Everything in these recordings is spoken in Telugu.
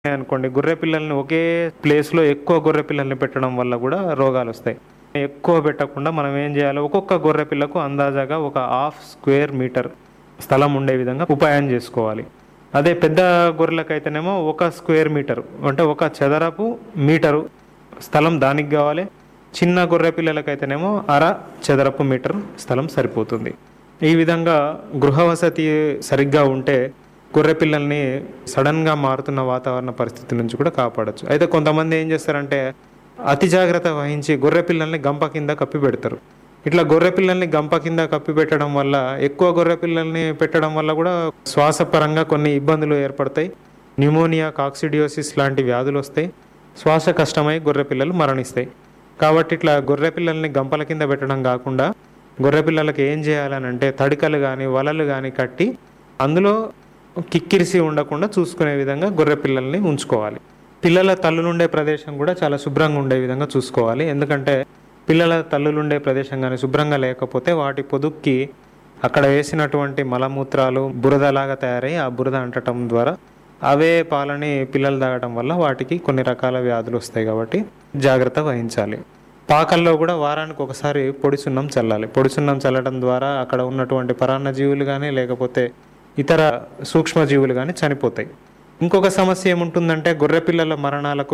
అనుకోండి గొర్రె పిల్లల్ని ఒకే ప్లేస్లో ఎక్కువ గొర్రె పిల్లల్ని పెట్టడం వల్ల కూడా రోగాలు వస్తాయి ఎక్కువ పెట్టకుండా మనం ఏం చేయాలి ఒక్కొక్క గొర్రె పిల్లకు అందాజాగా ఒక హాఫ్ స్క్వేర్ మీటర్ స్థలం ఉండే విధంగా ఉపాయం చేసుకోవాలి అదే పెద్ద గొర్రెలకైతేనేమో ఒక స్క్వేర్ మీటర్ అంటే ఒక చదరపు మీటరు స్థలం దానికి కావాలి చిన్న గొర్రె పిల్లలకైతేనేమో అర చదరపు మీటర్ స్థలం సరిపోతుంది ఈ విధంగా గృహ వసతి సరిగ్గా ఉంటే గొర్రె పిల్లల్ని సడన్గా మారుతున్న వాతావరణ పరిస్థితి నుంచి కూడా కాపాడొచ్చు అయితే కొంతమంది ఏం చేస్తారంటే అతి జాగ్రత్త వహించి గొర్రె పిల్లల్ని గంప కింద కప్పి పెడతారు ఇట్లా గొర్రె పిల్లల్ని గంప కింద కప్పి పెట్టడం వల్ల ఎక్కువ గొర్రె పిల్లల్ని పెట్టడం వల్ల కూడా శ్వాసపరంగా కొన్ని ఇబ్బందులు ఏర్పడతాయి న్యూమోనియా కాక్సిడియోసిస్ లాంటి వ్యాధులు వస్తాయి శ్వాస కష్టమై గొర్రె పిల్లలు మరణిస్తాయి కాబట్టి ఇట్లా గొర్రె పిల్లల్ని గంపల కింద పెట్టడం కాకుండా గొర్రె పిల్లలకి ఏం చేయాలని అంటే తడికలు కానీ వలలు కానీ కట్టి అందులో కిక్కిరిసి ఉండకుండా చూసుకునే విధంగా గొర్రె పిల్లల్ని ఉంచుకోవాలి పిల్లల తల్లులుండే ప్రదేశం కూడా చాలా శుభ్రంగా ఉండే విధంగా చూసుకోవాలి ఎందుకంటే పిల్లల తల్లులుండే ప్రదేశం కానీ శుభ్రంగా లేకపోతే వాటి పొదుక్కి అక్కడ వేసినటువంటి మలమూత్రాలు బురదలాగా తయారై ఆ బురద అంటటం ద్వారా అవే పాలని పిల్లలు తాగడం వల్ల వాటికి కొన్ని రకాల వ్యాధులు వస్తాయి కాబట్టి జాగ్రత్త వహించాలి పాకల్లో కూడా వారానికి ఒకసారి పొడి సున్నం చల్లాలి పొడి సున్నం చల్లడం ద్వారా అక్కడ ఉన్నటువంటి పరాన్నజీవులు కానీ లేకపోతే ఇతర సూక్ష్మజీవులు కానీ చనిపోతాయి ఇంకొక సమస్య ఏముంటుందంటే గొర్రె పిల్లల మరణాలకు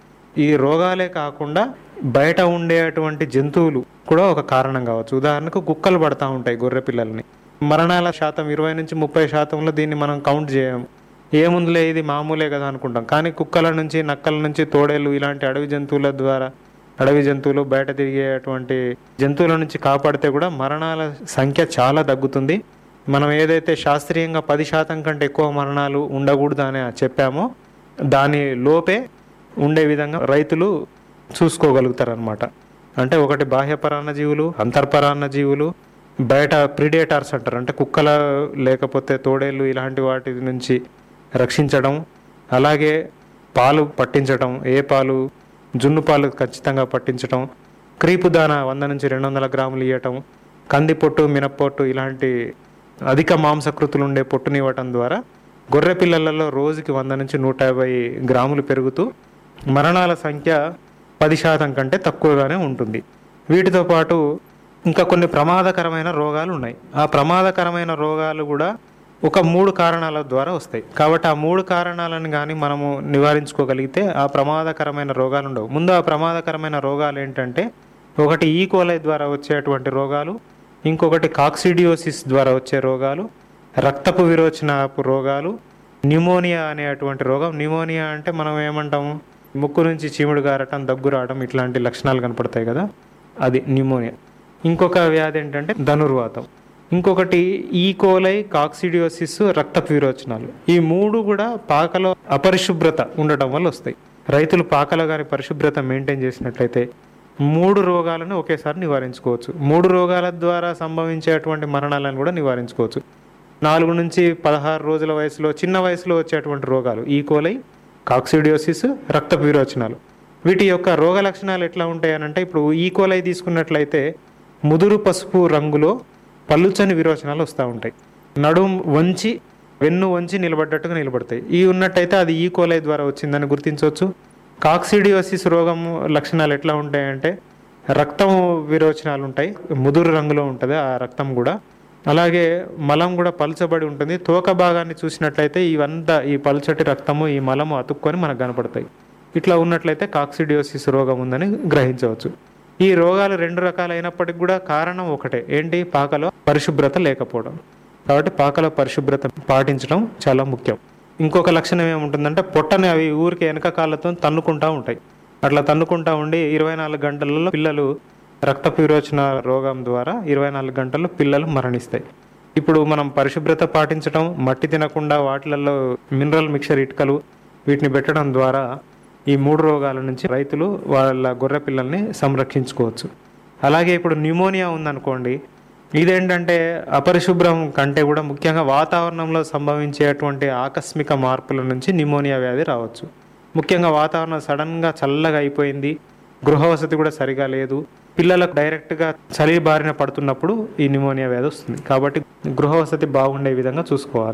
ఈ రోగాలే కాకుండా బయట ఉండేటువంటి జంతువులు కూడా ఒక కారణం కావచ్చు ఉదాహరణకు కుక్కలు పడతా ఉంటాయి గొర్రె పిల్లల్ని మరణాల శాతం ఇరవై నుంచి ముప్పై శాతంలో దీన్ని మనం కౌంట్ చేయం ఏముందిలే ఇది మామూలే కదా అనుకుంటాం కానీ కుక్కల నుంచి నక్కల నుంచి తోడేలు ఇలాంటి అడవి జంతువుల ద్వారా అడవి జంతువులు బయట తిరిగేటువంటి జంతువుల నుంచి కాపాడితే కూడా మరణాల సంఖ్య చాలా తగ్గుతుంది మనం ఏదైతే శాస్త్రీయంగా పది శాతం కంటే ఎక్కువ మరణాలు ఉండకూడదు అని చెప్పామో దాని లోపే ఉండే విధంగా రైతులు చూసుకోగలుగుతారనమాట అంటే ఒకటి బాహ్య పరాన్న జీవులు అంతర్పరాన్న జీవులు బయట ప్రిడేటర్స్ అంటారు అంటే కుక్కల లేకపోతే తోడేళ్ళు ఇలాంటి వాటి నుంచి రక్షించడం అలాగే పాలు పట్టించడం ఏ పాలు జున్ను పాలు ఖచ్చితంగా పట్టించడం క్రీపు దాన వంద నుంచి రెండు వందల గ్రాములు ఇవ్వటం కంది పొట్టు మినప్పొట్టు ఇలాంటి అధిక మాంసకృతులు ఉండే పొట్టుని ఇవ్వటం ద్వారా గొర్రె పిల్లలలో రోజుకి వంద నుంచి నూట యాభై గ్రాములు పెరుగుతూ మరణాల సంఖ్య పది శాతం కంటే తక్కువగానే ఉంటుంది వీటితో పాటు ఇంకా కొన్ని ప్రమాదకరమైన రోగాలు ఉన్నాయి ఆ ప్రమాదకరమైన రోగాలు కూడా ఒక మూడు కారణాల ద్వారా వస్తాయి కాబట్టి ఆ మూడు కారణాలను కానీ మనము నివారించుకోగలిగితే ఆ ప్రమాదకరమైన రోగాలు ఉండవు ముందు ఆ ప్రమాదకరమైన రోగాలు ఏంటంటే ఒకటి ఈకోలై ద్వారా వచ్చేటువంటి రోగాలు ఇంకొకటి కాక్సిడియోసిస్ ద్వారా వచ్చే రోగాలు రక్తపు విరోచనపు రోగాలు న్యూమోనియా అనేటువంటి రోగం న్యూమోనియా అంటే మనం ఏమంటాము ముక్కు నుంచి చీముడు గారటం దగ్గు రావడం ఇట్లాంటి లక్షణాలు కనపడతాయి కదా అది న్యూమోనియా ఇంకొక వ్యాధి ఏంటంటే ధనుర్వాతం ఇంకొకటి ఈకోలై కాక్సిడియోసిస్ రక్తపు విరోచనాలు ఈ మూడు కూడా పాకలో అపరిశుభ్రత ఉండటం వల్ల వస్తాయి రైతులు పాకలో కానీ పరిశుభ్రత మెయింటైన్ చేసినట్లయితే మూడు రోగాలను ఒకేసారి నివారించుకోవచ్చు మూడు రోగాల ద్వారా సంభవించేటువంటి మరణాలను కూడా నివారించుకోవచ్చు నాలుగు నుంచి పదహారు రోజుల వయసులో చిన్న వయసులో వచ్చేటువంటి రోగాలు ఈకోలై కాక్సిడియోసిస్ రక్తపు విరోచనాలు వీటి యొక్క రోగ లక్షణాలు ఎట్లా ఉంటాయి అని అంటే ఇప్పుడు ఈకోలై తీసుకున్నట్లయితే ముదురు పసుపు రంగులో పల్లుచని విరోచనాలు వస్తూ ఉంటాయి నడుం వంచి వెన్ను వంచి నిలబడ్డట్టుగా నిలబడతాయి ఈ ఉన్నట్టయితే అది ఈకోలై ద్వారా వచ్చిందని గుర్తించవచ్చు కాక్సిడియోసిస్ రోగం లక్షణాలు ఎట్లా ఉంటాయంటే రక్తం విరోచనాలు ఉంటాయి ముదురు రంగులో ఉంటుంది ఆ రక్తం కూడా అలాగే మలం కూడా పలుచబడి ఉంటుంది తోక భాగాన్ని చూసినట్లయితే ఇవంతా ఈ పలుచటి రక్తము ఈ మలము అతుక్కొని మనకు కనపడతాయి ఇట్లా ఉన్నట్లయితే కాక్సిడియోసిస్ రోగం ఉందని గ్రహించవచ్చు ఈ రోగాలు రెండు రకాలైనప్పటికీ కూడా కారణం ఒకటే ఏంటి పాకలో పరిశుభ్రత లేకపోవడం కాబట్టి పాకలో పరిశుభ్రత పాటించడం చాలా ముఖ్యం ఇంకొక లక్షణం ఏముంటుందంటే పొట్టని అవి ఊరికి వెనక కాళ్ళతో తన్నుకుంటా ఉంటాయి అట్లా తన్నుకుంటా ఉండి ఇరవై నాలుగు గంటలలో పిల్లలు రక్త విరోచన రోగం ద్వారా ఇరవై నాలుగు గంటల్లో పిల్లలు మరణిస్తాయి ఇప్పుడు మనం పరిశుభ్రత పాటించడం మట్టి తినకుండా వాటిలలో మినరల్ మిక్చర్ ఇటుకలు వీటిని పెట్టడం ద్వారా ఈ మూడు రోగాల నుంచి రైతులు వాళ్ళ గొర్రె పిల్లల్ని సంరక్షించుకోవచ్చు అలాగే ఇప్పుడు న్యూమోనియా ఉందనుకోండి ఇదేంటంటే అపరిశుభ్రం కంటే కూడా ముఖ్యంగా వాతావరణంలో సంభవించేటువంటి ఆకస్మిక మార్పుల నుంచి న్యూమోనియా వ్యాధి రావచ్చు ముఖ్యంగా వాతావరణం సడన్గా చల్లగా అయిపోయింది గృహ వసతి కూడా సరిగా లేదు పిల్లలకు డైరెక్ట్గా చలి బారిన పడుతున్నప్పుడు ఈ న్యూమోనియా వ్యాధి వస్తుంది కాబట్టి గృహ వసతి బాగుండే విధంగా చూసుకోవాలి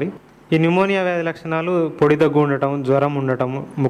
ఈ న్యూమోనియా వ్యాధి లక్షణాలు పొడి దగ్గు ఉండటం జ్వరం ఉండటం